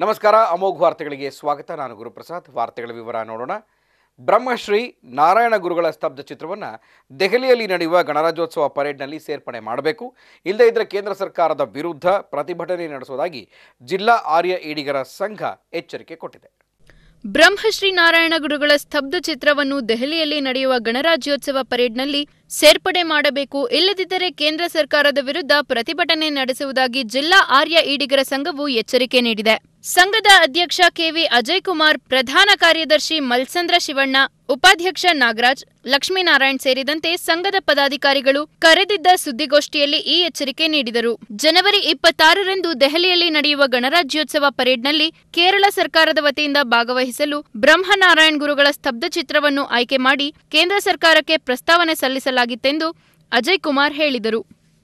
ನಮಸ್ಕಾರ ಅಮೋಘ್ ವಾರ್ತೆಗಳಿಗೆ ಸ್ವಾಗತ ನಾನು ಗುರುಪ್ರಸಾದ್ ವಾರ್ತೆಗಳ ವಿವರ ನೋಡೋಣ ಬ್ರಹ್ಮಶ್ರೀ ನಾರಾಯಣ ಗುರುಗಳ ಸ್ತಬ್ಧ ಚಿತ್ರವನ್ನು ದೆಹಲಿಯಲ್ಲಿ ನಡೆಯುವ ಗಣರಾಜ್ಯೋತ್ಸವ ಪರೇಡ್ನಲ್ಲಿ ಸೇರ್ಪಡೆ ಮಾಡಬೇಕು ಇಲ್ಲದೇ ಇದ್ದರೆ ಕೇಂದ್ರ ಸರ್ಕಾರದ ವಿರುದ್ಧ ಪ್ರತಿಭಟನೆ ನಡೆಸುವುದಾಗಿ ಜಿಲ್ಲಾ ಆರ್ಯ ಈಡಿಗರ ಸಂಘ ಎಚ್ಚರಿಕೆ ಕೊಟ್ಟಿದೆ ಬ್ರಹ್ಮಶ್ರೀ ನಾರಾಯಣ ಗುರುಗಳ ಸ್ತಬ್ಧ ಚಿತ್ರವನ್ನು ದೆಹಲಿಯಲ್ಲಿ ನಡೆಯುವ ಗಣರಾಜ್ಯೋತ್ಸವ ಪರೇಡ್ನಲ್ಲಿ ಸೇರ್ಪಡೆ ಮಾಡಬೇಕು ಇಲ್ಲದಿದ್ದರೆ ಕೇಂದ್ರ ಸರ್ಕಾರದ ವಿರುದ್ಧ ಪ್ರತಿಭಟನೆ ನಡೆಸುವುದಾಗಿ ಜಿಲ್ಲಾ ಆರ್ಯ ಈಡಿಗರ ಸಂಘವು ಎಚ್ಚರಿಕೆ ನೀಡಿದೆ ಸಂಘದ ಅಧ್ಯಕ್ಷ ಕೆವಿ ಅಜಯ್ ಕುಮಾರ್ ಪ್ರಧಾನ ಕಾರ್ಯದರ್ಶಿ ಮಲ್ಸಂದ್ರ ಶಿವಣ್ಣ ಉಪಾಧ್ಯಕ್ಷ ನಾಗರಾಜ್ ಲಕ್ಷ್ಮೀನಾರಾಯಣ್ ಸೇರಿದಂತೆ ಸಂಘದ ಪದಾಧಿಕಾರಿಗಳು ಕರೆದಿದ್ದ ಸುದ್ದಿಗೋಷ್ಠಿಯಲ್ಲಿ ಈ ಎಚ್ಚರಿಕೆ ನೀಡಿದರು ಜನವರಿ ಇಪ್ಪತ್ತಾರರಂದು ದೆಹಲಿಯಲ್ಲಿ ನಡೆಯುವ ಗಣರಾಜ್ಯೋತ್ಸವ ಪರೇಡ್ನಲ್ಲಿ ಕೇರಳ ಸರ್ಕಾರದ ವತಿಯಿಂದ ಭಾಗವಹಿಸಲು ಬ್ರಹ್ಮನಾರಾಯಣ್ ಗುರುಗಳ ಸ್ತಬ್ಧ ಚಿತ್ರವನ್ನು ಆಯ್ಕೆ ಮಾಡಿ ಕೇಂದ್ರ ಸರ್ಕಾರಕ್ಕೆ ಪ್ರಸ್ತಾವನೆ ಸಲ್ಲಿಸಲಾಗಿತ್ತೆಂದು ಅಜಯ್ ಕುಮಾರ್ ಹೇಳಿದರು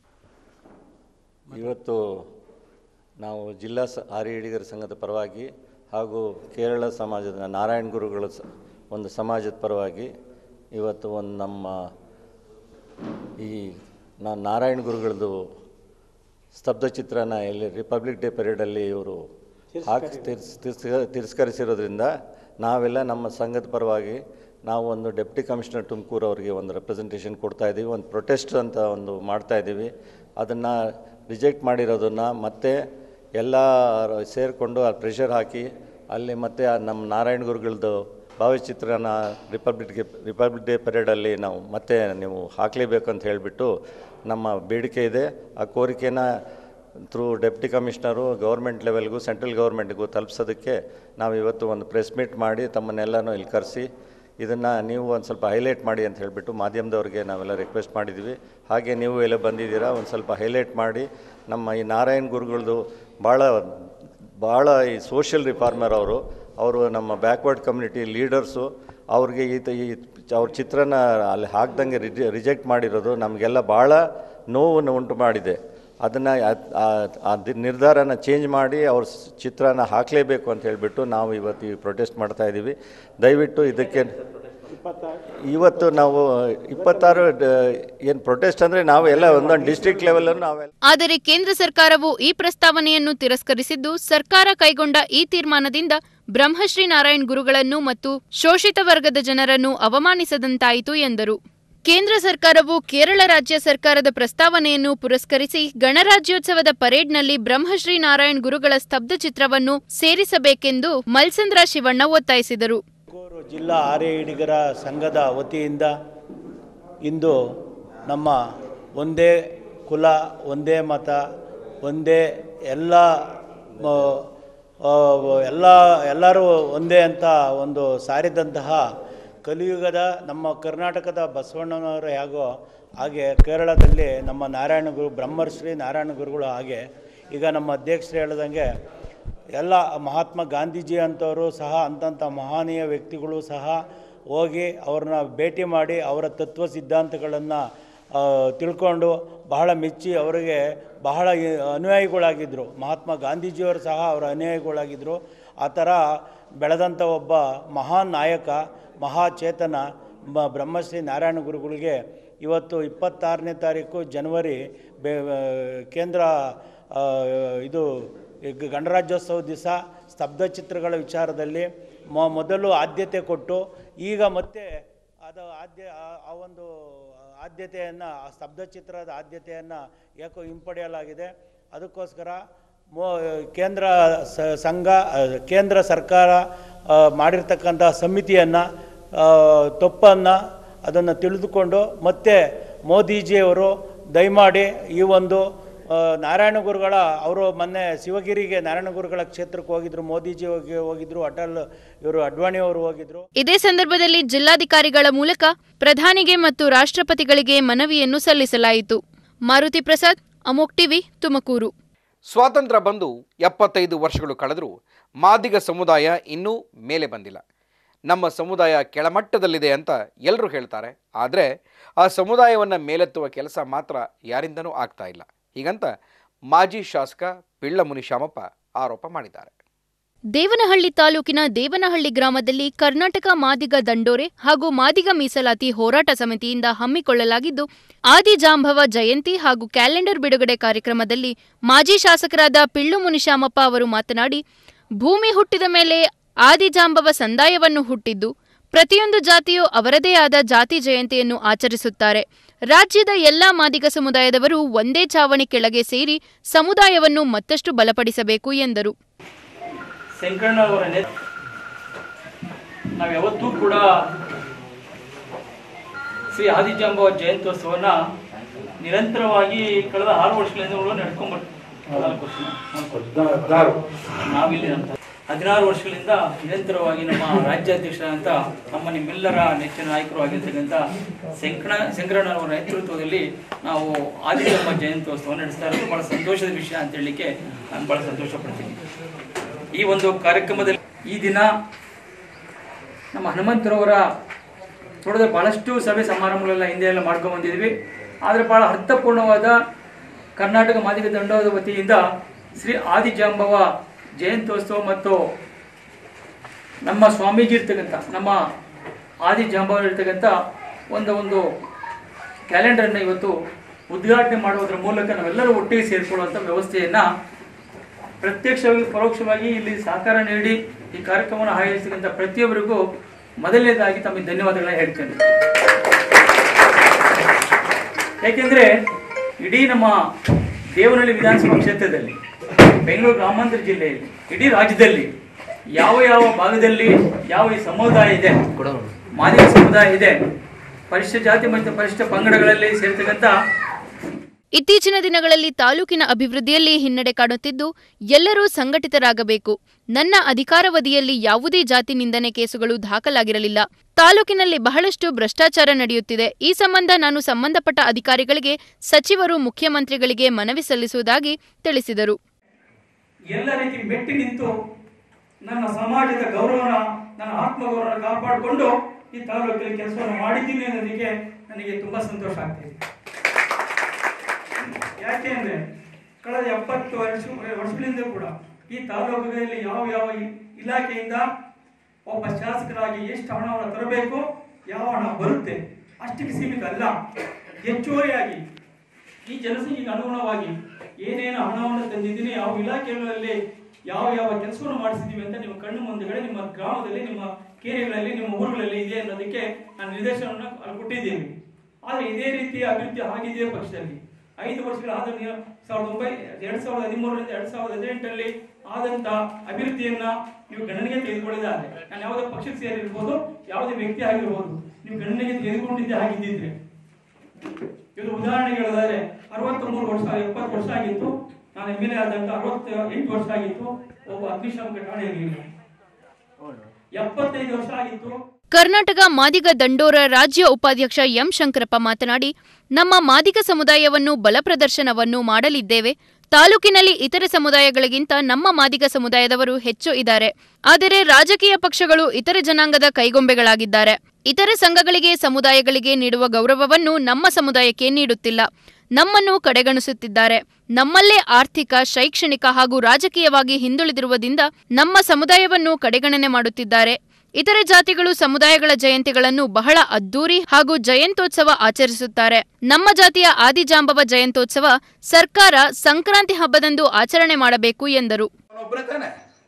ಇವತ್ತು ನಾವು ಜಿಲ್ಲಾ ಸ ಆರ್ಯ ಹಿಡಿಗರ ಸಂಘದ ಪರವಾಗಿ ಹಾಗೂ ಕೇರಳ ಸಮಾಜದ ನಾರಾಯಣ ಗುರುಗಳ ಸ ಒಂದು ಸಮಾಜದ ಪರವಾಗಿ ಇವತ್ತು ಒಂದು ನಮ್ಮ ಈ ನಾ ನಾರಾಯಣ ಗುರುಗಳದ್ದು ಸ್ತಬ್ಧ ಚಿತ್ರನ ಇಲ್ಲಿ ರಿಪಬ್ಲಿಕ್ ಡೇ ಪರೇಡಲ್ಲಿ ಇವರು ಹಾಕಿ ತಿರ್ಸ್ ತಿರ್ಸ್ಕ- ತಿರಸ್ಕರಿಸಿರೋದ್ರಿಂದ ನಾವೆಲ್ಲ ನಮ್ಮ ಸಂಘದ ಪರವಾಗಿ ನಾವು ಒಂದು ಡೆಪ್ಟಿ ಕಮಿಷನರ್ ತುಮಕೂರು ಅವರಿಗೆ ಒಂದು ರೆಪ್ರೆಸೆಂಟೇಷನ್ ಕೊಡ್ತಾ ಇದ್ದೀವಿ ಒಂದು ಪ್ರೊಟೆಸ್ಟ್ ಅಂತ ಒಂದು ಮಾಡ್ತಾ ಇದ್ದೀವಿ ಅದನ್ನು ರಿಜೆಕ್ಟ್ ಮಾಡಿರೋದನ್ನು ಮತ್ತೆ ಎಲ್ಲ ಸೇರಿಕೊಂಡು ಆ ಪ್ರೆಷರ್ ಹಾಕಿ ಅಲ್ಲಿ ಮತ್ತೆ ಆ ನಮ್ಮ ನಾರಾಯಣ ಗುರುಗಳದ್ದು ಭಾವಚಿತ್ರನ ರಿಪಬ್ಲಿಕ್ಗೆ ರಿಪಬ್ಲಿಕ್ ಡೇ ಪರೇಡಲ್ಲಿ ನಾವು ಮತ್ತೆ ನೀವು ಹಾಕಲೇಬೇಕು ಅಂತ ಹೇಳಿಬಿಟ್ಟು ನಮ್ಮ ಬೇಡಿಕೆ ಇದೆ ಆ ಕೋರಿಕೆನ ಥ್ರೂ ಡೆಪ್ಟಿ ಕಮಿಷನರು ಗೌರ್ಮೆಂಟ್ ಲೆವೆಲ್ಗೂ ಸೆಂಟ್ರಲ್ ಗೌರ್ಮೆಂಟ್ಗೂ ತಲುಪಿಸೋದಕ್ಕೆ ನಾವು ಇವತ್ತು ಒಂದು ಪ್ರೆಸ್ ಮೀಟ್ ಮಾಡಿ ತಮ್ಮನ್ನೆಲ್ಲನೂ ಇಲ್ಲಿ ಕರೆಸಿ ಇದನ್ನು ನೀವು ಒಂದು ಸ್ವಲ್ಪ ಹೈಲೈಟ್ ಮಾಡಿ ಅಂತ ಹೇಳಿಬಿಟ್ಟು ಮಾಧ್ಯಮದವ್ರಿಗೆ ನಾವೆಲ್ಲ ರಿಕ್ವೆಸ್ಟ್ ಮಾಡಿದ್ದೀವಿ ಹಾಗೆ ನೀವು ಎಲ್ಲ ಬಂದಿದ್ದೀರಾ ಒಂದು ಸ್ವಲ್ಪ ಹೈಲೈಟ್ ಮಾಡಿ ನಮ್ಮ ಈ ನಾರಾಯಣ್ ಗುರುಗಳದ್ದು ಭಾಳ ಭಾಳ ಈ ಸೋಷಿಯಲ್ ರಿಫಾರ್ಮರ್ ಅವರು ಅವರು ನಮ್ಮ ಬ್ಯಾಕ್ವರ್ಡ್ ಕಮ್ಯುನಿಟಿ ಲೀಡರ್ಸು ಅವ್ರಿಗೆ ಈ ತ- ಈ ಅವ್ರ ಚಿತ್ರನ ಅಲ್ಲಿ ಹಾಕ್ದಂಗೆ ರಿಜೆ ರಿಜೆಕ್ಟ್ ಮಾಡಿರೋದು ನಮಗೆಲ್ಲ ಭಾಳ ನೋವನ್ನು ಉಂಟು ಮಾಡಿದೆ ಅದನ್ನು ಆ ದಿ- ನಿರ್ಧಾರನ ಚೇಂಜ್ ಮಾಡಿ ಅವ್ರ ಸ್- ಚಿತ್ರನ ಹಾಕಲೇಬೇಕು ಅಂತ ಹೇಳಿಬಿಟ್ಟು ನಾವು ಇವತ್ತು ಈ ಪ್ರೊಟೆಸ್ಟ್ ಮಾಡ್ತಾ ಇದ್ದೀವಿ ದಯವಿಟ್ಟು ಇದಕ್ಕೆ ಇವತ್ತು ನಾವು ಇಪ್ಪತ್ತಾರು ಏನು ಪ್ರೊಟೆಸ್ಟ್ ಅಂದರೆ ನಾವು ಎಲ್ಲ ಒಂದೊಂದು ಡಿಸ್ಟ್ರಿಕ್ಟ್ ಲೆವೆಲನ್ನು ನಾವೆಲ್ಲ ಆದರೆ ಕೇಂದ್ರ ಸರ್ಕಾರವು ಈ ಪ್ರಸ್ತಾವನೆಯನ್ನು ತಿರಸ್ಕರಿಸಿದ್ದು ಸರ್ಕಾರ ಕೈಗೊಂಡ ಈ ತೀರ್ಮಾನದಿಂದ ಬ್ರಹ್ಮಶ್ರೀ ನಾರಾಯಣ್ ಗುರುಗಳನ್ನು ಮತ್ತು ಶೋಷಿತ ವರ್ಗದ ಜನರನ್ನು ಅವಮಾನಿಸದಂತಾಯಿತು ಎಂದರು ಕೇಂದ್ರ ಸರ್ಕಾರವು ಕೇರಳ ರಾಜ್ಯ ಸರ್ಕಾರದ ಪ್ರಸ್ತಾವನೆಯನ್ನು ಪುರಸ್ಕರಿಸಿ ಗಣರಾಜ್ಯೋತ್ಸವದ ಪರೇಡ್ನಲ್ಲಿ ಬ್ರಹ್ಮಶ್ರೀ ನಾರಾಯಣ್ ಗುರುಗಳ ಸ್ತಬ್ಧ ಚಿತ್ರವನ್ನು ಸೇರಿಸಬೇಕೆಂದು ಮಲ್ಸಂದ್ರ ಶಿವಣ್ಣ ಒತ್ತಾಯಿಸಿದರು ತುಮಕೂರು ಜಿಲ್ಲಾ ಆರ್ಯ ಹಿಡಿಗರ ಸಂಘದ ವತಿಯಿಂದ ಇಂದು ನಮ್ಮ ಒಂದೇ ಕುಲ ಒಂದೇ ಮತ ಒಂದೇ ಎಲ್ಲ ಮ, ಆ, ಎಲ್ಲ ಎಲ್ಲರೂ ಒಂದೇ ಅಂತ ಒಂದು ಸಾರಿದಂತಹ ಕಲಿಯುಗದ ನಮ್ಮ ಕರ್ನಾಟಕದ ಬಸವಣ್ಣನವರು ಹೇಗೋ ಹಾಗೆ ಕೇರಳದಲ್ಲಿ ನಮ್ಮ ನಾರಾಯಣ ಗುರು ಬ್ರಹ್ಮರ್ಶ್ರೀ ನಾರಾಯಣ ಗುರುಗಳು ಹಾಗೆ ಈಗ ನಮ್ಮ ಅಧ್ಯಕ್ಷರು ಹೇಳ್ದಂಗೆ ಎಲ್ಲ ಮಹಾತ್ಮ ಗಾಂಧೀಜಿ ಅಂಥವರು ಸಹ ಅಂಥಂಥ ಮಹನೀಯ ವ್ಯಕ್ತಿಗಳು ಸಹ ಹೋಗಿ ಅವ್ರನ್ನ ಭೇಟಿ ಮಾಡಿ ಅವರ ತತ್ವ ಸಿದ್ಧಾಂತಗಳನ್ನು ತಿಳ್ಕೊಂಡು ಬಹಳ ಮೆಚ್ಚಿ ಅವರಿಗೆ ಬಹಳ ಈ- ಅನುಯಾಯಿಗಳಾಗಿದ್ದರು ಮಹಾತ್ಮ ಗಾಂಧೀಜಿಯವರು ಸಹ ಅವರ ಅನುಯಾಯಿಗಳಾಗಿದ್ದರು ಆ ಥರ ಬೆಳೆದಂಥ ಒಬ್ಬ ಮಹಾನ್ ನಾಯಕ ಮಹಾಚೇತನ ಬ- ಬ್ರಹ್ಮಶ್ರೀ ನಾರಾಯಣ ಗುರುಗಳಿಗೆ ಇವತ್ತು ಇಪ್ಪತ್ತಾರನೇ ತಾರೀಕು ಜನವರಿ ಬೆ ಕೇಂದ್ರ ಆ, ಇದು ಈಗ ಗಣರಾಜ್ಯೋತ್ಸವ ದಿವಸ ಸ್ತಬ್ಧ ಚಿತ್ರಗಳ ವಿಚಾರದಲ್ಲಿ ಮೊ ಮೊದಲು ಆದ್ಯತೆ ಕೊಟ್ಟು ಈಗ ಮತ್ತೆ ಅದು ಆದ್ಯ ಆ- ಆ ಒಂದು ಆದ್ಯತೆಯನ್ನು ಆ ಸ್ತಬ್ಧ ಚಿತ್ರದ ಆದ್ಯತೆಯನ್ನು ಯಾಕೋ ಹಿಂಪಡೆಯಲಾಗಿದೆ ಅದಕ್ಕೋಸ್ಕರ ಮೋ ಕೇಂದ್ರ ಸ- ಸಂಘ ಆ, ಕೇಂದ್ರ ಸರ್ಕಾರ ಆ, ಮಾಡಿರ್ತಕ್ಕಂಥ ಸಮಿತಿಯನ್ನು ತಪ್ಪನ್ನು ಅದನ್ನು ತಿಳಿದುಕೊಂಡು ಮತ್ತೆ ಮೋದಿಜಿಯವರು ದಯಮಾಡಿ ಈ ಒಂದು ಆ, ನಾರಾಯಣ ಗುರುಗಳ ಅವರು ಮೊನ್ನೆ ಶಿವಗಿರಿಗೆ ನಾರಾಯಣ ಗುರುಗಳ ಕ್ಷೇತ್ರಕ್ಕೆ ಹೋಗಿದ್ರು ಮೋದಿಜಿ ಹೋಗಿ ಹೋಗಿದ್ರು ಅಟಲ್ ಇವರು ಅಡ್ವಾಣಿಯವರು ಹೋಗಿದ್ರು ಇದೇ ಸಂದರ್ಭದಲ್ಲಿ ಜಿಲ್ಲಾಧಿಕಾರಿಗಳ ಮೂಲಕ ಪ್ರಧಾನಿಗೆ ಮತ್ತು ರಾಷ್ಟ್ರಪತಿಗಳಿಗೆ ಮನವಿಯನ್ನು ಸಲ್ಲಿಸಲಾಯಿತು ಮಾರುತಿ ಪ್ರಸಾದ್ ಅಮೋಕ್ ಟಿವಿ ತುಮಕೂರು ಸ್ವಾತಂತ್ರ್ಯ ಬಂದು ಎಪ್ಪತ್ತೈದು ವರ್ಷಗಳು ಕಳೆದರೂ ಮಾದಿಗ ಸಮುದಾಯ ಇನ್ನೂ ಮೇಲೆ ಬಂದಿಲ್ಲ ನಮ್ಮ ಸಮುದಾಯ ಕೆಳಮಟ್ಟದಲ್ಲಿದೆ ಅಂತ ಎಲ್ಲರೂ ಹೇಳ್ತಾರೆ ಆದರೆ ಆ ಸಮುದಾಯವನ್ನು ಮೇಲೆತ್ತುವ ಕೆಲಸ ಮಾತ್ರ ಯಾರಿಂದನೂ ಆಗ್ತಾ ಇಲ್ಲ ಹೀಗಂತ ಮಾಜಿ ಶಾಸಕ ಪಿಳ್ಳ ಮುನಿಶಾಮಪ್ಪ ಆರೋಪ ಮಾಡಿದ್ದಾರೆ ದೇವನಹಳ್ಳಿ ತಾಲೂಕಿನ ದೇವನಹಳ್ಳಿ ಗ್ರಾಮದಲ್ಲಿ ಕರ್ನಾಟಕ ಮಾದಿಗ ದಂಡೋರೆ ಹಾಗೂ ಮಾದಿಗ ಮೀಸಲಾತಿ ಹೋರಾಟ ಸಮಿತಿಯಿಂದ ಹಮ್ಮಿಕೊಳ್ಳಲಾಗಿದ್ದು ಆದಿಜಾಂಬವ ಜಯಂತಿ ಹಾಗೂ ಕ್ಯಾಲೆಂಡರ್ ಬಿಡುಗಡೆ ಕಾರ್ಯಕ್ರಮದಲ್ಲಿ ಮಾಜಿ ಶಾಸಕರಾದ ಪಿಳ್ಳು ಮುನಿಶಾಮಪ್ಪ ಅವರು ಮಾತನಾಡಿ ಭೂಮಿ ಹುಟ್ಟಿದ ಮೇಲೆ ಆದಿಜಾಂಬವ ಸಂದಾಯವನ್ನು ಹುಟ್ಟಿದ್ದು ಪ್ರತಿಯೊಂದು ಜಾತಿಯು ಅವರದೇ ಆದ ಜಾತಿ ಜಯಂತಿಯನ್ನು ಆಚರಿಸುತ್ತಾರೆ ರಾಜ್ಯದ ಎಲ್ಲಾ ಮಾದಿಗ ಸಮುದಾಯದವರು ಒಂದೇ ಚಾವಣಿ ಕೆಳಗೆ ಸೇರಿ ಸಮುದಾಯವನ್ನು ಮತ್ತಷ್ಟು ಬಲಪಡಿಸಬೇಕು ಎಂದರು ಶಂಕರಣ್ಣ ಅವರ ನೇತೃ ನಾವು ಯಾವತ್ತೂ ಕೂಡ ಶ್ರೀ ಆದಿಜಾಂಬವ ಜಯಂತ್ಯೋತ್ಸವನ ನಿರಂತರವಾಗಿ ಕಳೆದ ಆರು ವರ್ಷಗಳಿಂದ ಕೂಡ ನಡ್ಕೊಂಡ್ ನಾಲ್ಕು ವರ್ಷ ನಾಲ್ಕು ವರ್ಷ. ನಾವಿಲ್ಲಿ ಅಂತ ಹದಿನಾರು ವರ್ಷಗಳಿಂದ ನಿರಂತರವಾಗಿ ನಮ್ಮ ರಾಜ್ಯಾಧ್ಯಕ್ಷರಾದಂಥ ನಮ್ಮ ನಿಮ್ಮೆಲ್ಲರ ನೆಚ್ಚಿನ ನಾಯಕರು ಆಗಿರ್ತಕ್ಕಂಥ ಶಂಕರ ಶಂಕರಣ್ಣವರ ನೇತೃತ್ವದಲ್ಲಿ ನಾವು ಆದಿಜಾಂಬ ಜಯಂತ್ಯೋತ್ಸವ ನಡೆಸ್ತಾ ಇರೋದು ಬಹಳ ಸಂತೋಷದ ವಿಷಯ ಅಂತ ಹೇಳಲಿಕ್ಕೆ ನಾನು ಬಹಳ ಸಂತೋಷ ಪಡ್ತೀನಿ ಈ ಒಂದು ಕಾರ್ಯಕ್ರಮದಲ್ಲಿ ಈ ದಿನ ನಮ್ಮ ಹನುಮಂತರವರ ನೋಡಿದ್ರೆ ಬಹಳಷ್ಟು ಸಭೆ ಸಮಾರಂಭಗಳೆಲ್ಲ ಹಿಂದೆ ಎಲ್ಲ ಮಾಡ್ಕೊಂಡು ಬಂದಿದ್ವಿ ಆದರೆ ಬಹಳ ಅರ್ಥಪೂರ್ಣವಾದ ಕರ್ನಾಟಕ ಮಾದಿಗ ದಂಡದ ವತಿಯಿಂದ ಶ್ರೀ ಆದಿಜಾಂಬವ ಜಯಂತ್ಯೋತ್ಸವ ಮತ್ತು ನಮ್ಮ ಸ್ವಾಮೀಜಿ ಇರ್ತಕ್ಕಂಥ ನಮ್ಮ ಆದಿಜಾಂಬವ ಇರ್ತಕ್ಕಂಥ ಒಂದು ಒಂದು ಕ್ಯಾಲೆಂಡರ್ನ ಇವತ್ತು ಉದ್ಘಾಟನೆ ಮಾಡುವುದರ ಮೂಲಕ ನಾವೆಲ್ಲರೂ ಒಟ್ಟಿಗೆ ಸೇರಿಕೊಳ್ಳುವಂಥ ವ್ಯವಸ್ಥೆಯನ್ನು ಪ್ರತ್ಯಕ್ಷವಾಗಿ ಪರೋಕ್ಷವಾಗಿ ಇಲ್ಲಿ ಸಹಕಾರ ನೀಡಿ ಈ ಕಾರ್ಯಕ್ರಮವನ್ನು ಆಯೋಜಿಸಿದಂಥ ಪ್ರತಿಯೊಬ್ಬರಿಗೂ ಮೊದಲನೇದಾಗಿ ತಮಗೆ ಧನ್ಯವಾದಗಳನ್ನ ಹೇಳ್ತೇನೆ ಯಾಕೆಂದ್ರೆ ಇಡೀ ನಮ್ಮ ದೇವನಹಳ್ಳಿ ವಿಧಾನಸಭಾ ಕ್ಷೇತ್ರದಲ್ಲಿ ಬೆಂಗಳೂರು ಗ್ರಾಮಾಂತರ ಜಿಲ್ಲೆಯಲ್ಲಿ ಇಡೀ ರಾಜ್ಯದಲ್ಲಿ ಯಾವ ಯಾವ ಭಾಗದಲ್ಲಿ ಯಾವ ಈ ಸಮುದಾಯ ಇದೆ ಮಾದಿಗ ಸಮುದಾಯ ಇದೆ ಪರಿಶಿಷ್ಟ ಜಾತಿ ಮತ್ತು ಪರಿಶಿಷ್ಟ ಪಂಗಡಗಳಲ್ಲಿ ಸೇರ್ತಕ್ಕಂಥ ಇತ್ತೀಚಿನ ದಿನಗಳಲ್ಲಿ ತಾಲೂಕಿನ ಅಭಿವೃದ್ಧಿಯಲ್ಲಿ ಹಿನ್ನಡೆ ಕಾಣುತ್ತಿದ್ದು ಎಲ್ಲರೂ ಸಂಘಟಿತರಾಗಬೇಕು ನನ್ನ ಅಧಿಕಾರಾವಧಿಯಲ್ಲಿ ಯಾವುದೇ ಜಾತಿ ನಿಂದನೆ ಕೇಸುಗಳು ದಾಖಲಾಗಿರಲಿಲ್ಲ ತಾಲೂಕಿನಲ್ಲಿ ಬಹಳಷ್ಟು ಭ್ರಷ್ಟಾಚಾರ ನಡೆಯುತ್ತಿದೆ ಈ ಸಂಬಂಧ ನಾನು ಸಂಬಂಧಪಟ್ಟ ಅಧಿಕಾರಿಗಳಿಗೆ ಸಚಿವರು ಮುಖ್ಯಮಂತ್ರಿಗಳಿಗೆ ಮನವಿ ಸಲ್ಲಿಸುವುದಾಗಿ ತಿಳಿಸಿದರು ಎಲ್ಲ ರೀತಿ ಮೆಟ್ಟಿ ನಿಂತು ನನ್ನ ಸಮಾಜದ ಗೌರವನ ನನ್ನ ಆತ್ಮಗೌರವನ ಕಾಪಾಡಿಕೊಂಡು ಈ ತಾಲೂಕಲ್ಲಿ ಕೆಲಸವನ್ನು ಮಾಡಿದ್ದೀನಿ ಅನ್ನೋದಕ್ಕೆ ನನಗೆ ತುಂಬಾ ಸಂತೋಷ ಆಗ್ತಿದೆ ಯಾಕೆ ಅಂದ್ರೆ ಕಳೆದ ಎಪ್ಪತ್ತು ವರ್ಷ ವರ್ಷಗಳಿಂದ ಕೂಡ ಈ ತಾಲೂಕಿನಲ್ಲಿ ಯಾವ ಯಾವ ಇ- ಇಲಾಖೆಯಿಂದ ಒಬ್ಬ ಶಾಸಕರಾಗಿ ಎಷ್ಟು ಹಣವನ್ನು ತರಬೇಕು ಯಾವ ಹಣ ಬರುತ್ತೆ ಅಷ್ಟಕ್ಕೆ ಸೀಮಿತ ಅಲ್ಲ ಹೆಚ್ಚುವರಿಯಾಗಿ ಈ ಜನಸಂಖ್ಯೆಗೆ ಅನುಗುಣವಾಗಿ ಏನೇನು ಹಣವನ್ನು ತಂದಿದ್ದೀನಿ ಯಾವ ಇಲಾಖೆಗಳಲ್ಲಿ ಯಾವ ಯಾವ ಕೆಲಸವನ್ನು ಮಾಡಿಸಿದ್ದೀವಿ ಅಂತ ನಿಮ್ಮ ಕಣ್ಣು ಮುಂದೆಗಡೆ ನಿಮ್ಮ ಗ್ರಾಮದಲ್ಲಿ ನಿಮ್ಮ ಕೇರಿಗಳಲ್ಲಿ ನಿಮ್ಮ ಊರುಗಳಲ್ಲಿ ಇದೆ ಅನ್ನೋದಕ್ಕೆ ನಾನು ನಿರ್ದೇಶನವನ್ನು ಅಲ್ಲಿ ಕೊಟ್ಟಿದ್ದೀನಿ ಆದರೆ ಇದೇ ರೀತಿ ಅಭಿವೃದ್ಧಿ ಆಗಿದೆಯೇ ಪಕ್ಷದಲ್ಲಿ ಐದು ವರ್ಷಗಳಾದ ನೀವು ಸಾವಿರದ ಒಂಬೈ ಎರಡ್ ಸಾವಿರದ ಹದಿಮೂರರಿಂದ ಎರಡ್ ಸಾವಿರದ ಹದಿನೆಂಟರಲ್ಲಿ ಆದಂತ ಅಭಿವೃದ್ಧಿಯನ್ನ ನೀವು ಗಣನೆಗೆ ತೆಗೆದುಕೊಳ್ಳಿದ್ದಾರೆ ನಾನು ಯಾವುದೇ ಪಕ್ಷಕ್ಕೆ ಸೇರಿರ್ಬೋದು ಯಾವುದೇ ವ್ಯಕ್ತಿ ಆಗಿರ್ಬೋದು ನೀವು ಗಣನೆಗೆ ತೆಗೆದುಕೊಂಡಿದ್ದೆ ಆಗಿದ್ದಿದ್ರೆ ಇದು ಉದಾಹರಣೆಗೆ ಹೇಳಿದರೆ ಅರವತ್ತ ಮೂರು ವರ್ಷ ಎಪ್ಪತ್ತು ವರ್ಷ ಆಗಿತ್ತು ನಾನು ಎಮ್ ಎಲ್ ಎ ಆದಂತ ಅರವತ್ತ ಎಂಟು ವರ್ಷ ಆಗಿತ್ತು ಒಬ್ಬ ಅಗ್ನಿಶಾಮಕ ಠಾಣೆ ಇರಲಿಲ್ಲ ಎಪ್ಪತ್ತೈದು ವರ್ಷ ಆಗಿತ್ತು ಕರ್ನಾಟಕ ಮಾದಿಗ ದಂಡೋರ ರಾಜ್ಯ ಉಪಾಧ್ಯಕ್ಷ ಎಂ ಶಂಕರಪ್ಪ ಮಾತನಾಡಿ ನಮ್ಮ ಮಾದಿಗ ಸಮುದಾಯವನ್ನು ಬಲಪ್ರದರ್ಶನವನ್ನು ಮಾಡಲಿದ್ದೇವೆ ತಾಲೂಕಿನಲ್ಲಿ ಇತರೆ ಸಮುದಾಯಗಳಿಗಿಂತ ನಮ್ಮ ಮಾದಿಗ ಸಮುದಾಯದವರು ಹೆಚ್ಚು ಇದ್ದಾರೆ ಆದರೆ ರಾಜಕೀಯ ಪಕ್ಷಗಳು ಇತರೆ ಜನಾಂಗದ ಕೈಗೊಂಬೆಗಳಾಗಿದ್ದಾರೆ ಇತರೆ ಸಂಘಗಳಿಗೆ ಸಮುದಾಯಗಳಿಗೆ ನೀಡುವ ಗೌರವವನ್ನು ನಮ್ಮ ಸಮುದಾಯಕ್ಕೆ ನೀಡುತ್ತಿಲ್ಲ ನಮ್ಮನ್ನು ಕಡೆಗಣಿಸುತ್ತಿದ್ದಾರೆ ನಮ್ಮಲ್ಲೇ ಆರ್ಥಿಕ ಶೈಕ್ಷಣಿಕ ಹಾಗೂ ರಾಜಕೀಯವಾಗಿ ಹಿಂದುಳಿದಿರುವುದರಿಂದ ನಮ್ಮ ಸಮುದಾಯವನ್ನು ಕಡೆಗಣನೆ ಮಾಡುತ್ತಿದ್ದಾರೆ ಇತರೆ ಜಾತಿಗಳು ಸಮುದಾಯಗಳ ಜಯಂತಿಗಳನ್ನು ಬಹಳ ಅದ್ದೂರಿ ಹಾಗೂ ಜಯಂತ್ಯೋತ್ಸವ ಆಚರಿಸುತ್ತಾರೆ ನಮ್ಮ ಜಾತಿಯ ಆದಿಜಾಂಬವ ಜಯಂತ್ಯೋತ್ಸವ ಸರ್ಕಾರ ಸಂಕ್ರಾಂತಿ ಹಬ್ಬದಂದು ಆಚರಣೆ ಮಾಡಬೇಕು ಎಂದರು ಒಬ್ಬರೇ ತಾನೆ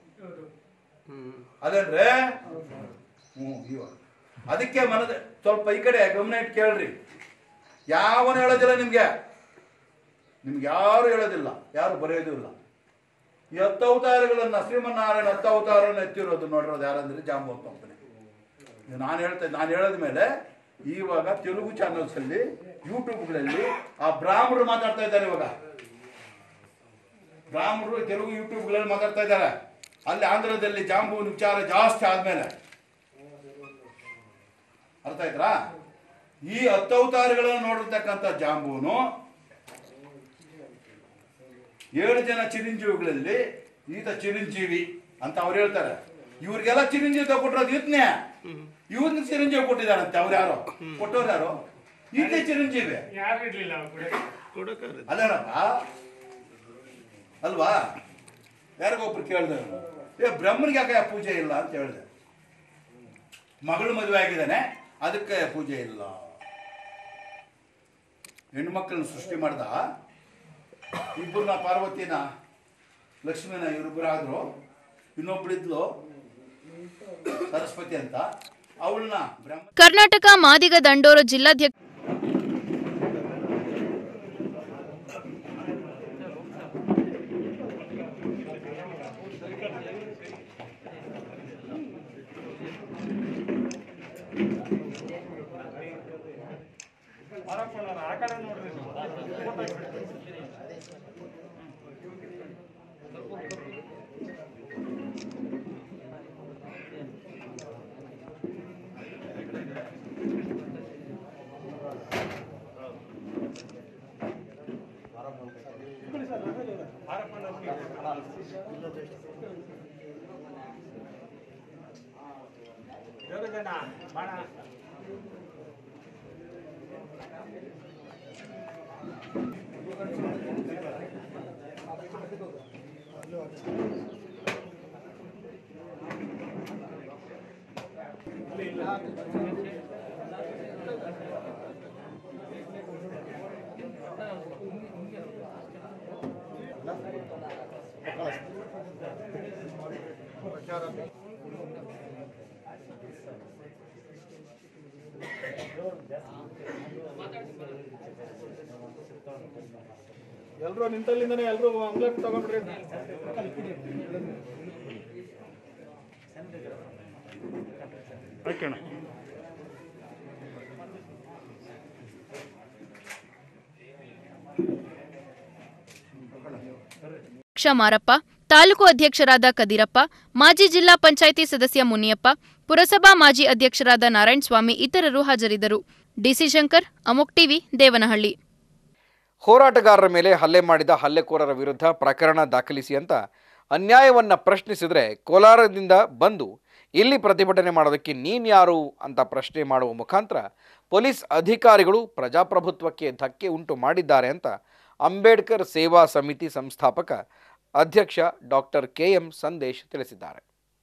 ಅದಂದ್ರೆ ಹ್ಮ್ ಇವ ಅದಕ್ಕೆ ಮನದ ಸ್ವಲ್ಪ ಈ ಕಡೆ ಗಮನ ಇಟ್ಟು ಕೇಳ್ರಿ ಯಾವನು ಹೇಳೋದಿಲ್ಲ ನಿಮ್ಗೆ ನಿಮ್ಗೆ ಯಾರು ಹೇಳೋದಿಲ್ಲ ಯಾರು ಬರೆಯೋದು ಇಲ್ಲ ಈ ಹತ್ತು ಅವತಾರಗಳನ್ನ ಶ್ರೀಮನ್ನಾರಾಯಣ ಹತ್ತು ಅವತಾರವನ್ನು ಎತ್ತಿರೋದು ನೋಡಿರೋದು ಯಾರಂದ್ರೆ ಜಾಂಬವಂತ ಕಂಪನಿ ನಾನು ಹೇಳ್ತಾ ನಾನು ಹೇಳದ ಮೇಲೆ ಇವಾಗ ತೆಲುಗು ಚಾನಲ್ಸ್ ಅಲ್ಲಿ ಯೂಟ್ಯೂಬ್ಗಳಲ್ಲಿ ಆ ಬ್ರಾಹ್ಮಣರು ಮಾತಾಡ್ತಾ ಇದ್ದಾರೆ ಇವಾಗ ಬ್ರಾಹ್ಮಣರು ತೆಲುಗು ಯೂಟ್ಯೂಬ್ಗಳಲ್ಲಿ ಮಾತಾಡ್ತಾ ಇದ್ದಾರೆ ಅಲ್ಲಿ ಆಂಧ್ರದಲ್ಲಿ ಜಾಂಬುವಿನ ವಿಚಾರ ಜಾಸ್ತಿ ಆದ್ಮೇಲೆ ಅರ್ಥ ಆಯ್ತಾ ಈ ಹತ್ತವತಾರಗಳನ್ನು ನೋಡಿರ್ತಕ್ಕಂಥ ಜಾಂಬುನು ಏಳು ಜನ ಚಿರಂಜೀವಿಗಳಲ್ಲಿ ಈತ ಚಿರಂಜೀವಿ ಅಂತ ಅವ್ರು ಹೇಳ್ತಾರೆ ಇವ್ರಿಗೆಲ್ಲ ಚಿರಂಜೀವಿ ತಗೊಟ್ಟಿರೋದು ಈತನೇ ಇವ್ರನ್ನ ಚಿರಂಜೀವಿ ಕೊಟ್ಟಿದ್ದಾರಂತೆ ಅವ್ರು ಯಾರು ಕೊಟ್ಟವ್ರು ಯಾರು ಈತನೇ ಚಿರಂಜೀವಿ ಅಲ್ಲೇನಪ್ಪ ಅಲ್ವಾ ಯಾರಿಗೊಬ್ರು ಕೇಳಿದೆ ಏ ಬ್ರಹ್ಮನಿಗೆ ಯಾಕೆ ಪೂಜೆ ಇಲ್ಲ ಅಂತ ಹೇಳಿದೆ ಮಗಳು ಮದುವೆ ಆಗಿದ್ದಾನೆ ಅದಕ್ಕೆ ಪೂಜೆ ಇಲ್ಲ ಹೆಣ್ಮಕ್ಳನ್ನ ಸೃಷ್ಟಿ ಮಾಡ್ದ ಇಬ್ಬರನ್ನ ಪಾರ್ವತಿನ ಲಕ್ಷ್ಮಿನ ಇವರಿಬ್ಬರು ಆದ್ರು ಇನ್ನೊಬ್ಳಿದ್ಲು ಸರಸ್ವತಿ ಅಂತ ಅವಳನ್ನ ಬ್ರಹ್ಮ ಕರ್ನಾಟಕ ಮಾದಿಗ ದಂಡೋರ ಜಿಲ್ಲಾಧ್ಯಕ್ಷ ಎಲ್ಲರೂ ನಿಂತಲ್ಲಿಂದನೇ ಎಲ್ಲರೂ ಅಂಗ್ಲೆಟ್ ತಗೊಂಡ್ರಿ ಓಕೆ ಅಣ್ಣ ಅಧ್ಯಕ್ಷ ಮಾರಪ್ಪ ತಾಲೂಕು ಅಧ್ಯಕ್ಷರಾದ ಕದಿರಪ್ಪ ಮಾಜಿ ಜಿಲ್ಲಾ ಪಂಚಾಯಿತಿ ಸದಸ್ಯ ಮುನಿಯಪ್ಪ ಪುರಸಭಾ ಮಾಜಿ ಅಧ್ಯಕ್ಷರಾದ ನಾರಾಯಣಸ್ವಾಮಿ ಇತರರು ಹಾಜರಿದ್ದರು ಡಿಸಿ ಶಂಕರ್ ಅಮೋಕ್ ಟಿವಿ ದೇವನಹಳ್ಳಿ ಹೋರಾಟಗಾರರ ಮೇಲೆ ಹಲ್ಲೆ ಮಾಡಿದ ಹಲ್ಲೆಕೋರರ ವಿರುದ್ಧ ಪ್ರಕರಣ ದಾಖಲಿಸಿ ಅಂತ ಅನ್ಯಾಯವನ್ನ ಪ್ರಶ್ನಿಸಿದ್ರೆ ಕೋಲಾರದಿಂದ ಬಂದು ಇಲ್ಲಿ ಪ್ರತಿಭಟನೆ ಮಾಡೋದಕ್ಕೆ ನೀನ್ಯಾರು ಅಂತ ಪ್ರಶ್ನೆ ಮಾಡುವ ಮುಖಾಂತರ ಪೊಲೀಸ್ ಅಧಿಕಾರಿಗಳು ಪ್ರಜಾಪ್ರಭುತ್ವಕ್ಕೆ ಧಕ್ಕೆ ಉಂಟು ಮಾಡಿದ್ದಾರೆ ಅಂತ ಅಂಬೇಡ್ಕರ್ ಸೇವಾ ಸಮಿತಿ ಸಂಸ್ಥಾಪಕ ಅಧ್ಯಕ್ಷ ಡಾಕ್ಟರ್ ಕೆ ಎಂ ಸಂದೇಶ್ ತಿಳಿಸಿದ್ದಾರೆ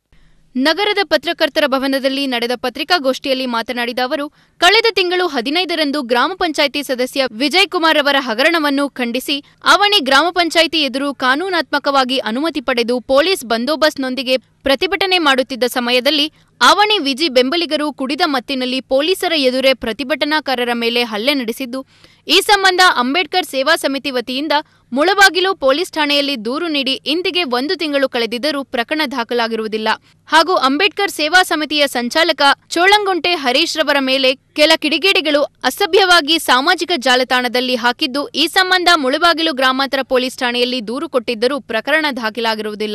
ನಗರದ ಪತ್ರಕರ್ತರ ಭವನದಲ್ಲಿ ನಡೆದ ಪತ್ರಿಕಾಗೋಷ್ಠಿಯಲ್ಲಿ ಮಾತನಾಡಿದ ಅವರು ಕಳೆದ ತಿಂಗಳು ಹದಿನೈದರಂದು ಗ್ರಾಮ ಪಂಚಾಯಿತಿ ಸದಸ್ಯ ವಿಜಯ್ ಕುಮಾರ್ ಅವರ ಹಗರಣವನ್ನು ಖಂಡಿಸಿ ಅವನಿ ಗ್ರಾಮ ಪಂಚಾಯಿತಿ ಎದುರು ಕಾನೂನಾತ್ಮಕವಾಗಿ ಅನುಮತಿ ಪಡೆದು ಪೊಲೀಸ್ ಬಂದೋಬಸ್ತ್ನೊಂದಿಗೆ ಪ್ರತಿಭಟನೆ ಮಾಡುತ್ತಿದ್ದ ಸಮಯದಲ್ಲಿ ಅವನಿ ವಿಜಿ ಬೆಂಬಲಿಗರು ಕುಡಿದ ಮತ್ತಿನಲ್ಲಿ ಪೊಲೀಸರ ಎದುರೇ ಪ್ರತಿಭಟನಾಕಾರರ ಮೇಲೆ ಹಲ್ಲೆ ನಡೆಸಿದ್ದು ಈ ಸಂಬಂಧ ಅಂಬೇಡ್ಕರ್ ಸೇವಾ ಸಮಿತಿ ವತಿಯಿಂದ ಮುಳಬಾಗಿಲು ಪೊಲೀಸ್ ಠಾಣೆಯಲ್ಲಿ ದೂರು ನೀಡಿ ಇಂದಿಗೆ ಒಂದು ತಿಂಗಳು ಕಳೆದಿದ್ದರೂ ಪ್ರಕರಣ ದಾಖಲಾಗಿರುವುದಿಲ್ಲ ಹಾಗೂ ಅಂಬೇಡ್ಕರ್ ಸೇವಾ ಸಮಿತಿಯ ಸಂಚಾಲಕ ಚೋಳಂಗುಂಟೆ ಹರೀಶ್ ರವರ ಮೇಲೆ ಕೆಲ ಕಿಡಿಗೇಡಿಗಳು ಅಸಭ್ಯವಾಗಿ ಸಾಮಾಜಿಕ ಜಾಲತಾಣದಲ್ಲಿ ಹಾಕಿದ್ದು ಈ ಸಂಬಂಧ ಮುಳಬಾಗಿಲು ಗ್ರಾಮಾಂತರ ಪೊಲೀಸ್ ಠಾಣೆಯಲ್ಲಿ ದೂರು ಕೊಟ್ಟಿದ್ದರೂ ಪ್ರಕರಣ ದಾಖಲಾಗಿರುವುದಿಲ್ಲ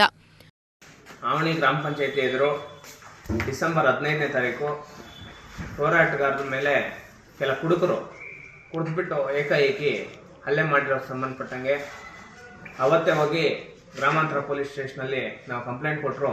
ಆವಣಿ ಗ್ರಾಮ ಪಂಚಾಯತಿ ಎದುರು ಡಿಸೆಂಬರ್ ಹದಿನೈದನೇ ತಾರೀಕು ಹೋರಾಟಗಾರರ ಮೇಲೆ ಕೆಲ ಕುಡುಕರು ಕುಡಿದ್ಬಿಟ್ಟು ಏಕಾಏಕಿ ಹಲ್ಲೆ ಮಾಡಿರೋ ಸಂಬಂಧಪಟ್ಟಂಗೆ ಅವತ್ತೇ ಹೋಗಿ ಗ್ರಾಮಾಂತರ ಪೊಲೀಸ್ ಸ್ಟೇಷನಲ್ಲಿ ನಾವು ಕಂಪ್ಲೇಂಟ್ ಕೊಟ್ಟರು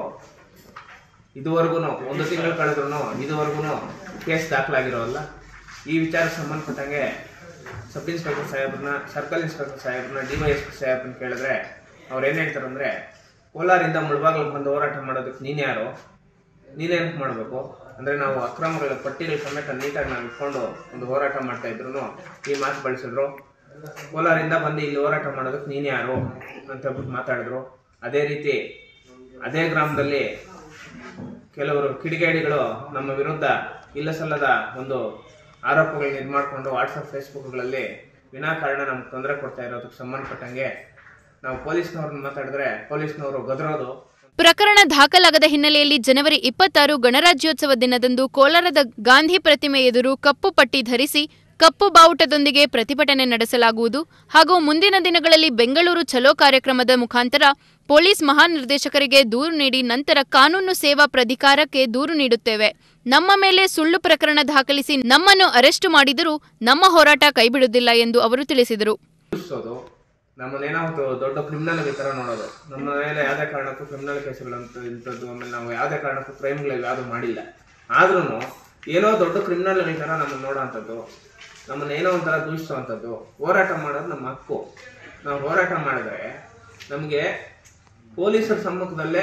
ಇದುವರೆಗೂ ಒಂದು ತಿಂಗಳು ಕಳೆದ್ರೂ ಇದುವರೆಗೂ ಕೇಸ್ ದಾಖಲಾಗಿರೋಲ್ಲ ಈ ವಿಚಾರಕ್ಕೆ ಸಂಬಂಧಪಟ್ಟಂಗೆ ಸಬ್ ಇನ್ಸ್ಪೆಕ್ಟರ್ ಸಾಹೇಬ್ರನ್ನ ಸರ್ಕಲ್ ಇನ್ಸ್ಪೆಕ್ಟರ್ ಸಾಹೇಬ್ರನ್ನ ಡಿ ವೈ ಎಸ್ ಪಿ ಸಾಹೇಬ್ರನ್ನ ಕೇಳಿದ್ರೆ ಅವ್ರು ಏನು ಹೇಳ್ತಾರೆ ಅಂದರೆ ಕೋಲಾರಿಂದ ಮುಳಬಾಗಿಲಿಗೆ ಬಂದು ಹೋರಾಟ ಮಾಡೋದಕ್ಕೆ ನೀನು ಯಾರು ನೀನೇನಕ್ಕೆ ಮಾಡಬೇಕು ಅಂದರೆ ನಾವು ಅಕ್ರಮಗಳ ಪಟ್ಟಿಗಳ ಸಮೇತ ನೀಟಾಗಿ ನಾವು ಇಟ್ಕೊಂಡು ಒಂದು ಹೋರಾಟ ಮಾಡ್ತಾ ಇದ್ರು ಈ ಮಾತು ಬಳಸಿದ್ರು ಕೋಲಾರಿಂದ ಬಂದು ಇಲ್ಲಿ ಹೋರಾಟ ಮಾಡೋದಕ್ಕೆ ನೀನು ಯಾರು ಅಂತ ಹೇಳ್ಬಿಟ್ಟು ಮಾತಾಡಿದ್ರು ಅದೇ ರೀತಿ ಅದೇ ಗ್ರಾಮದಲ್ಲಿ ಕೆಲವರು ಕಿಡಿಗೇಡಿಗಳು ನಮ್ಮ ವಿರುದ್ಧ ಇಲ್ಲ ಸಲ್ಲದ ಒಂದು ಆರೋಪಗಳನ್ನ ಇದು ಮಾಡಿಕೊಂಡು ವಾಟ್ಸಪ್ ಫೇಸ್ಬುಕ್ಗಳಲ್ಲಿ ವಿನಾಕಾರಣ ನಮ್ಗೆ ತೊಂದರೆ ಕೊಡ್ತಾ ಇರೋದಕ್ಕೆ ಸಂಬಂಧಪಟ್ಟಂಗೆ ನಾವು ಪೊಲೀಸ್ನವ್ರನ್ನ ಮಾತಾಡಿದ್ರೆ ಪೊಲೀಸ್ನವರು ಗದರೋದು ಪ್ರಕರಣ ದಾಖಲಾಗದ ಹಿನ್ನೆಲೆಯಲ್ಲಿ ಜನವರಿ ಇಪ್ಪತ್ತಾರು ಗಣರಾಜ್ಯೋತ್ಸವ ದಿನದಂದು ಕೋಲಾರದ ಗಾಂಧಿ ಪ್ರತಿಮೆ ಎದುರು ಕಪ್ಪು ಪಟ್ಟಿ ಧರಿಸಿ ಕಪ್ಪು ಬಾವುಟದೊಂದಿಗೆ ಪ್ರತಿಭಟನೆ ನಡೆಸಲಾಗುವುದು ಹಾಗೂ ಮುಂದಿನ ದಿನಗಳಲ್ಲಿ ಬೆಂಗಳೂರು ಚಲೋ ಕಾರ್ಯಕ್ರಮದ ಮುಖಾಂತರ ಪೊಲೀಸ್ ಮಹಾನಿರ್ದೇಶಕರಿಗೆ ದೂರು ನೀಡಿ ನಂತರ ಕಾನೂನು ಸೇವಾ ಪ್ರಾಧಿಕಾರಕ್ಕೆ ದೂರು ನೀಡುತ್ತೇವೆ ನಮ್ಮ ಮೇಲೆ ಸುಳ್ಳು ಪ್ರಕರಣ ದಾಖಲಿಸಿ ನಮ್ಮನ್ನು ಅರೆಸ್ಟು ಮಾಡಿದರೂ ನಮ್ಮ ಹೋರಾಟ ಕೈಬಿಡುವುದಿಲ್ಲ ಎಂದು ಅವರು ತಿಳಿಸಿದರು ಸೂಚಿಸೋದು ನಮ್ಮನ್ನೇನೋ ಒಂದು ದೊಡ್ಡ ಕ್ರಿಮಿನಲ್ ಈ ಥರ ನೋಡೋದು ನಮ್ಮ ಮೇಲೆ ಯಾವುದೇ ಕಾರಣಕ್ಕೂ ಕ್ರಿಮಿನಲ್ ಕೇಸುಗಳಂತ ಇಂಥದ್ದು ಆಮೇಲೆ ನಾವು ಯಾವುದೇ ಕಾರಣಕ್ಕೂ ಕ್ರೈಮ್ಗಳು ಯಾವುದು ಮಾಡಿಲ್ಲ ಆದ್ರೂ ಏನೋ ದೊಡ್ಡ ಕ್ರಿಮಿನಲ್ ಈ ಥರ ನಮ್ಮನ್ನು ನೋಡೋವಂಥದ್ದು ನಮ್ಮನ್ನ ಏನೋ ಒಂಥರ ದೂಷಿಸುವಂಥದ್ದು ಹೋರಾಟ ಮಾಡೋದು ನಮ್ಮ ಹಕ್ಕು ನಾವು ಹೋರಾಟ ಮಾಡಿದ್ರೆ ನಮಗೆ ಪೊಲೀಸರ ಸಮ್ಮುಖದಲ್ಲೇ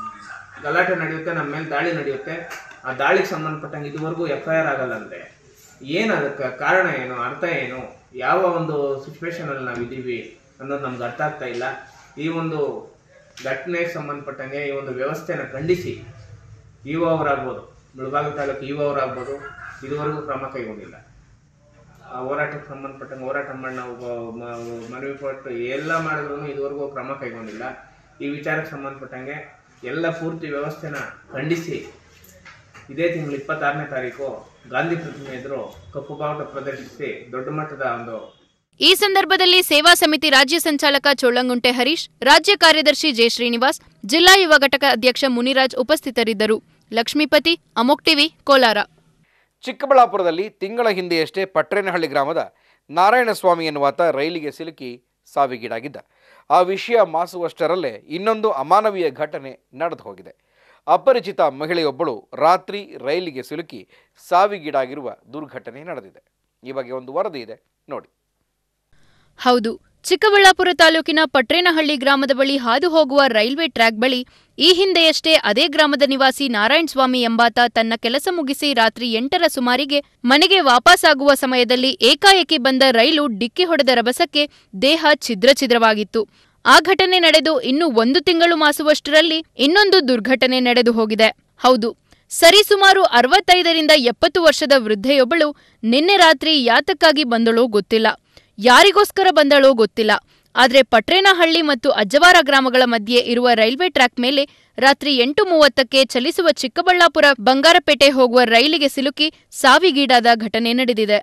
ಗಲಾಟೆ ನಡೆಯುತ್ತೆ ನಮ್ಮ ಮೇಲೆ ದಾಳಿ ನಡೆಯುತ್ತೆ ಆ ದಾಳಿಗೆ ಸಂಬಂಧಪಟ್ಟಂಗೆ ಇದುವರೆಗೂ ಎಫ್ ಐ ಆರ್ ಆಗಲ್ಲ ಅಂದ್ರೆ ಏನು ಅದಕ್ಕೆ ಕಾರಣ ಏನು ಅರ್ಥ ಏನು ಯಾವ ಒಂದು ಸಿಚುವೇಶನ್ ಅಲ್ಲಿ ನಾವು ಇದ್ದೀವಿ ಅನ್ನೋದು ನಮ್ಗೆ ಅರ್ಥ ಆಗ್ತಾ ಇಲ್ಲ ಈ ಒಂದು ಘಟನೆಗೆ ಸಂಬಂಧಪಟ್ಟಂಗೆ ಈ ಒಂದು ವ್ಯವಸ್ಥೆನ ಖಂಡಿಸಿ ಇ ಒ ಅವರಾಗ್ಬೋದು ಮುಳಬಾಗಿಲು ತಾಲೂಕು ಇ ಒ ಅವರಾಗ್ಬೋದು ಇದುವರೆಗೂ ಕ್ರಮ ಕೈಗೊಂಡಿಲ್ಲ ಆ ಹೋರಾಟಕ್ಕೆ ಸಂಬಂಧಪಟ್ಟಂಗೆ ಹೋರಾಟ ಮಾಡಿ ನಾವು ಬ- ಮ- ಮನವಿ ಕೊಟ್ಟು ಎಲ್ಲ ಮಾಡಿದ್ರು ಇದುವರೆಗೂ ಕ್ರಮ ಕೈಗೊಂಡಿಲ್ಲ ಈ ವಿಚಾರಕ್ಕೆ ಸಂಬಂಧಪಟ್ಟಂಗೆ ಎಲ್ಲ ಪೂರ್ತಿ ವ್ಯವಸ್ಥೆನ ಖಂಡಿಸಿ ಇದೇ ತಿಂಗಳು ಇಪ್ಪತ್ತಾರನೇ ತಾರೀಕು ಗಾಂಧಿ ಪ್ರತಿಮೆ ಎದುರು ಕಪ್ಪು ಬಾವುಟ ಪ್ರದರ್ಶಿಸಿ ದೊಡ್ಡ ಮಟ್ಟದ ಒಂದು ಈ ಸಂದರ್ಭದಲ್ಲಿ ಸೇವಾ ಸಮಿತಿ ರಾಜ್ಯ ಸಂಚಾಲಕ ಚೋಳಂಗುಂಟೆ ಹರೀಶ್ ರಾಜ್ಯ ಕಾರ್ಯದರ್ಶಿ ಜೆ ಶ್ರೀನಿವಾಸ್ ಜಿಲ್ಲಾ ಯುವ ಘಟಕ ಅಧ್ಯಕ್ಷ ಮುನಿರಾಜ್ ಉಪಸ್ಥಿತರಿದ್ದರು ಲಕ್ಷ್ಮೀಪತಿ ಅಮೋಕ್ ಟಿವಿ ಕೋಲಾರ ಚಿಕ್ಕಬಳ್ಳಾಪುರದಲ್ಲಿ ತಿಂಗಳ ಹಿಂದೆಯಷ್ಟೇ ಪಟ್ರೇನಹಳ್ಳಿ ಗ್ರಾಮದ ನಾರಾಯಣಸ್ವಾಮಿ ಎನ್ನುವಾತ ರೈಲಿಗೆ ಸಿಲುಕಿ ಸಾವಿಗೀಡಾಗಿದ್ದ ಆ ವಿಷಯ ಮಾಸುವಷ್ಟರಲ್ಲೇ ಇನ್ನೊಂದು ಅಮಾನವೀಯ ಘಟನೆ ನಡೆದು ಹೋಗಿದೆ ಅಪರಿಚಿತ ಮಹಿಳೆಯೊಬ್ಬಳು ರಾತ್ರಿ ರೈಲಿಗೆ ಸಿಲುಕಿ ಸಾವಿಗೀಡಾಗಿರುವ ದುರ್ಘಟನೆ ನಡೆದಿದೆ ಈ ಬಗ್ಗೆ ಒಂದು ವರದಿ ಇದೆ ನೋಡಿ ಹೌದು ಚಿಕ್ಕಬಳ್ಳಾಪುರ ತಾಲೂಕಿನ ಪಟ್ರೇನಹಳ್ಳಿ ಗ್ರಾಮದ ಬಳಿ ಹಾದು ಹೋಗುವ ರೈಲ್ವೆ ಟ್ರ್ಯಾಕ್ ಬಳಿ ಈ ಹಿಂದೆಯಷ್ಟೇ ಅದೇ ಗ್ರಾಮದ ನಿವಾಸಿ ನಾರಾಯಣಸ್ವಾಮಿ ಎಂಬಾತ ತನ್ನ ಕೆಲಸ ಮುಗಿಸಿ ರಾತ್ರಿ ಎಂಟರ ಸುಮಾರಿಗೆ ಮನೆಗೆ ವಾಪಸ್ಸಾಗುವ ಸಮಯದಲ್ಲಿ ಏಕಾಏಕಿ ಬಂದ ರೈಲು ಡಿಕ್ಕಿ ಹೊಡೆದ ರಭಸಕ್ಕೆ ದೇಹ ಛಿದ್ರ ಛಿದ್ರವಾಗಿತ್ತು ಆ ಘಟನೆ ನಡೆದು ಇನ್ನು ಒಂದು ತಿಂಗಳು ಮಾಸುವಷ್ಟರಲ್ಲಿ ಇನ್ನೊಂದು ದುರ್ಘಟನೆ ನಡೆದು ಹೋಗಿದೆ ಹೌದು ಸರಿಸುಮಾರು ಅರವತ್ತೈದರಿಂದ ಎಪ್ಪತ್ತು ವರ್ಷದ ವೃದ್ಧೆಯೊಬ್ಬಳು ನಿನ್ನೆ ರಾತ್ರಿ ಯಾತಕ್ಕಾಗಿ ಬಂದಳೋ ಗೊತ್ತಿಲ್ಲ ಯಾರಿಗೋಸ್ಕರ ಬಂದಳೋ ಗೊತ್ತಿಲ್ಲ ಆದರೆ ಪಟ್ರೇನಹಳ್ಳಿ ಮತ್ತು ಅಜ್ಜವಾರ ಗ್ರಾಮಗಳ ಮಧ್ಯೆ ಇರುವ ರೈಲ್ವೆ ಟ್ರ್ಯಾಕ್ ಮೇಲೆ ರಾತ್ರಿ ಎಂಟು ಮೂವತ್ತಕ್ಕೆ ಚಲಿಸುವ ಚಿಕ್ಕಬಳ್ಳಾಪುರ ಬಂಗಾರಪೇಟೆ ಹೋಗುವ ರೈಲಿಗೆ ಸಿಲುಕಿ ಸಾವಿಗೀಡಾದ ಘಟನೆ ನಡೆದಿದೆ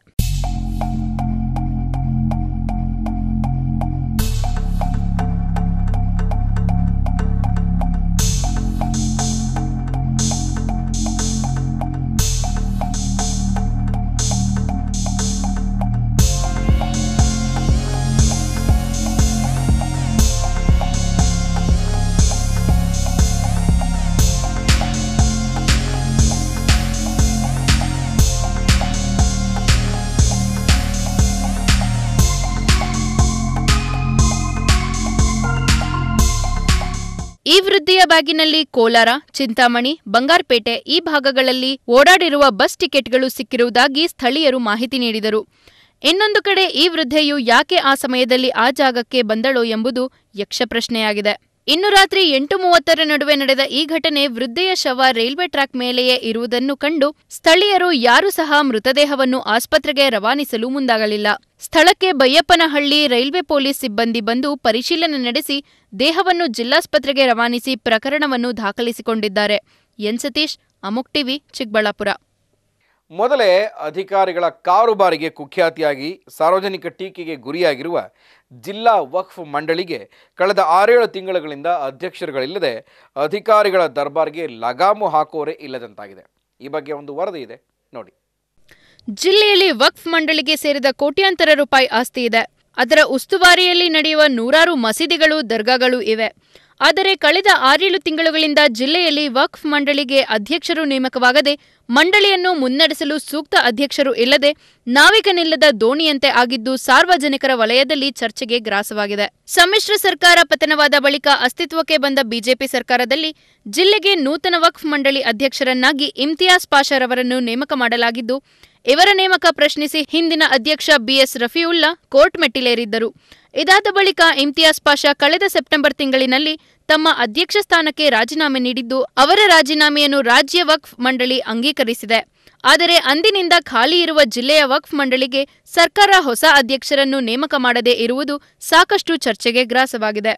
ಈ ವೃದ್ಧೆಯ ಬ್ಯಾಗಿನಲ್ಲಿ ಕೋಲಾರ ಚಿಂತಾಮಣಿ ಬಂಗಾರಪೇಟೆ ಈ ಭಾಗಗಳಲ್ಲಿ ಓಡಾಡಿರುವ ಬಸ್ ಟಿಕೆಟ್ಗಳು ಸಿಕ್ಕಿರುವುದಾಗಿ ಸ್ಥಳೀಯರು ಮಾಹಿತಿ ನೀಡಿದರು ಇನ್ನೊಂದು ಕಡೆ ಈ ವೃದ್ಧೆಯು ಯಾಕೆ ಆ ಸಮಯದಲ್ಲಿ ಆ ಜಾಗಕ್ಕೆ ಬಂದಳೋ ಎಂಬುದು ಯಕ್ಷಪ್ರಶ್ನೆಯಾಗಿದೆ ಇನ್ನು ರಾತ್ರಿ ಎಂಟು ಮೂವತ್ತರ ನಡುವೆ ನಡೆದ ಈ ಘಟನೆ ವೃದ್ಧೆಯ ಶವ ರೈಲ್ವೆ ಟ್ರ್ಯಾಕ್ ಮೇಲೆಯೇ ಇರುವುದನ್ನು ಕಂಡು ಸ್ಥಳೀಯರು ಯಾರೂ ಸಹ ಮೃತದೇಹವನ್ನು ಆಸ್ಪತ್ರೆಗೆ ರವಾನಿಸಲು ಮುಂದಾಗಲಿಲ್ಲ ಸ್ಥಳಕ್ಕೆ ಬೈಯಪ್ಪನಹಳ್ಳಿ ರೈಲ್ವೆ ಪೊಲೀಸ್ ಸಿಬ್ಬಂದಿ ಬಂದು ಪರಿಶೀಲನೆ ನಡೆಸಿ ದೇಹವನ್ನು ಜಿಲ್ಲಾಸ್ಪತ್ರೆಗೆ ರವಾನಿಸಿ ಪ್ರಕರಣವನ್ನು ದಾಖಲಿಸಿಕೊಂಡಿದ್ದಾರೆ ಎನ್ ಸತೀಶ್ ಅಮುಕ್ ಟಿವಿ ಚಿಕ್ಕಬಳ್ಳಾಪುರ ಮೊದಲೇ ಅಧಿಕಾರಿಗಳ ಕಾರುಬಾರಿಗೆ ಕುಖ್ಯಾತಿಯಾಗಿ ಸಾರ್ವಜನಿಕ ಟೀಕೆಗೆ ಗುರಿಯಾಗಿರುವ ಜಿಲ್ಲಾ ವಕ್ಫ್ ಮಂಡಳಿಗೆ ಕಳೆದ ಆರೇಳು ತಿಂಗಳುಗಳಿಂದ ಅಧ್ಯಕ್ಷರುಗಳಿಲ್ಲದೆ ಅಧಿಕಾರಿಗಳ ದರ್ಬಾರ್ಗೆ ಲಗಾಮು ಹಾಕೋರೇ ಇಲ್ಲದಂತಾಗಿದೆ ಈ ಬಗ್ಗೆ ಒಂದು ವರದಿ ಇದೆ ನೋಡಿ ಜಿಲ್ಲೆಯಲ್ಲಿ ವಕ್ಫ್ ಮಂಡಳಿಗೆ ಸೇರಿದ ಕೋಟ್ಯಾಂತರ ರೂಪಾಯಿ ಆಸ್ತಿ ಇದೆ ಅದರ ಉಸ್ತುವಾರಿಯಲ್ಲಿ ನಡೆಯುವ ನೂರಾರು ಮಸೀದಿಗಳು ದರ್ಗಾಗಳು ಇವೆ ಆದರೆ ಕಳೆದ ಆರೇಳು ತಿಂಗಳುಗಳಿಂದ ಜಿಲ್ಲೆಯಲ್ಲಿ ವಕ್ಫ್ ಮಂಡಳಿಗೆ ಅಧ್ಯಕ್ಷರು ನೇಮಕವಾಗದೆ ಮಂಡಳಿಯನ್ನು ಮುನ್ನಡೆಸಲು ಸೂಕ್ತ ಅಧ್ಯಕ್ಷರು ಇಲ್ಲದೆ ನಾವಿಕನಿಲ್ಲದ ದೋಣಿಯಂತೆ ಆಗಿದ್ದು ಸಾರ್ವಜನಿಕರ ವಲಯದಲ್ಲಿ ಚರ್ಚೆಗೆ ಗ್ರಾಸವಾಗಿದೆ ಸಮ್ಮಿಶ್ರ ಸರ್ಕಾರ ಪತನವಾದ ಬಳಿಕ ಅಸ್ತಿತ್ವಕ್ಕೆ ಬಂದ ಬಿಜೆಪಿ ಸರ್ಕಾರದಲ್ಲಿ ಜಿಲ್ಲೆಗೆ ನೂತನ ವಕ್ಫ್ ಮಂಡಳಿ ಅಧ್ಯಕ್ಷರನ್ನಾಗಿ ಇಮ್ತಿಯಾಜ್ ಪಾಷಾರವರನ್ನು ನೇಮಕ ಮಾಡಲಾಗಿದ್ದು ಇವರ ನೇಮಕ ಪ್ರಶ್ನಿಸಿ ಹಿಂದಿನ ಅಧ್ಯಕ್ಷ ಬಿಎಸ್ ರಫಿಯುಲ್ಲಾ ಕೋರ್ಟ್ ಮೆಟ್ಟಿಲೇರಿದ್ದರು ಇದಾದ ಬಳಿಕ ಇಮ್ತಿಯಾಜ್ ಪಾಷಾ ಕಳೆದ ಸೆಪ್ಟೆಂಬರ್ ತಿಂಗಳಿನಲ್ಲಿ ತಮ್ಮ ಅಧ್ಯಕ್ಷ ಸ್ಥಾನಕ್ಕೆ ರಾಜೀನಾಮೆ ನೀಡಿದ್ದು ಅವರ ರಾಜೀನಾಮೆಯನ್ನು ರಾಜ್ಯ ವಕ್ಫ್ ಮಂಡಳಿ ಅಂಗೀಕರಿಸಿದೆ ಆದರೆ ಅಂದಿನಿಂದ ಖಾಲಿ ಇರುವ ಜಿಲ್ಲೆಯ ವಕ್ಫ್ ಮಂಡಳಿಗೆ ಸರ್ಕಾರ ಹೊಸ ಅಧ್ಯಕ್ಷರನ್ನು ನೇಮಕ ಮಾಡದೇ ಇರುವುದು ಸಾಕಷ್ಟು ಚರ್ಚೆಗೆ ಗ್ರಾಸವಾಗಿದೆ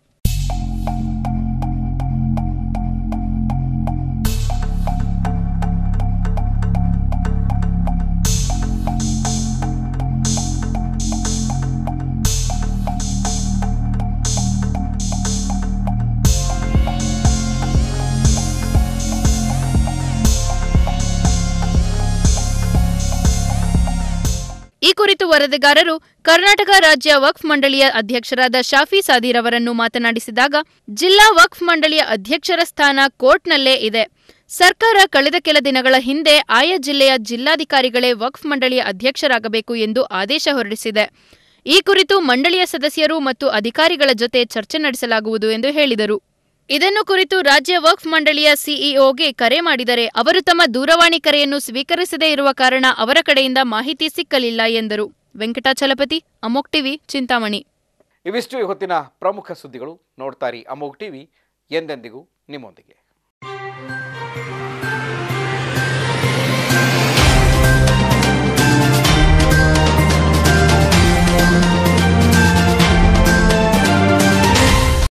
ಈ ಕುರಿತು ವರದಿಗಾರರು ಕರ್ನಾಟಕ ರಾಜ್ಯ ವಕ್ಫ್ ಮಂಡಳಿಯ ಅಧ್ಯಕ್ಷರಾದ ಶಾಫಿ ಸಾದೀರ್ ಅವರನ್ನು ಮಾತನಾಡಿಸಿದಾಗ ಜಿಲ್ಲಾ ವಕ್ಫ್ ಮಂಡಳಿಯ ಅಧ್ಯಕ್ಷರ ಸ್ಥಾನ ಕೋರ್ಟ್ನಲ್ಲೇ ಇದೆ ಸರ್ಕಾರ ಕಳೆದ ಕೆಲ ದಿನಗಳ ಹಿಂದೆ ಆಯಾ ಜಿಲ್ಲೆಯ ಜಿಲ್ಲಾಧಿಕಾರಿಗಳೇ ವಕ್ಫ್ ಮಂಡಳಿಯ ಅಧ್ಯಕ್ಷರಾಗಬೇಕು ಎಂದು ಆದೇಶ ಹೊರಡಿಸಿದೆ ಈ ಕುರಿತು ಮಂಡಳಿಯ ಸದಸ್ಯರು ಮತ್ತು ಅಧಿಕಾರಿಗಳ ಜೊತೆ ಚರ್ಚೆ ನಡೆಸಲಾಗುವುದು ಎಂದು ಹೇಳಿದರು ಇದನ್ನು ಕುರಿತು ರಾಜ್ಯ ವಕ್ಫ್ ಮಂಡಳಿಯ ಸಿಇಒಗೆ ಕರೆ ಮಾಡಿದರೆ ಅವರು ತಮ್ಮ ದೂರವಾಣಿ ಕರೆಯನ್ನು ಸ್ವೀಕರಿಸದೇ ಇರುವ ಕಾರಣ ಅವರ ಕಡೆಯಿಂದ ಮಾಹಿತಿ ಸಿಕ್ಕಲಿಲ್ಲ ಎಂದರು ವೆಂಕಟಾಚಲಪತಿ ಅಮೋಕ್ ಟಿವಿ ಚಿಂತಾಮಣಿ ಇವಿಷ್ಟು ಈ ಹೊತ್ತಿನ ಪ್ರಮುಖ ಸುದ್ದಿಗಳು ನೋಡ್ತಾರಿ ಅಮೋಘ್ ಟಿವಿ ಎಂದೆಂದಿಗೂ ನಿಮ್ಮೊಂದಿಗೆ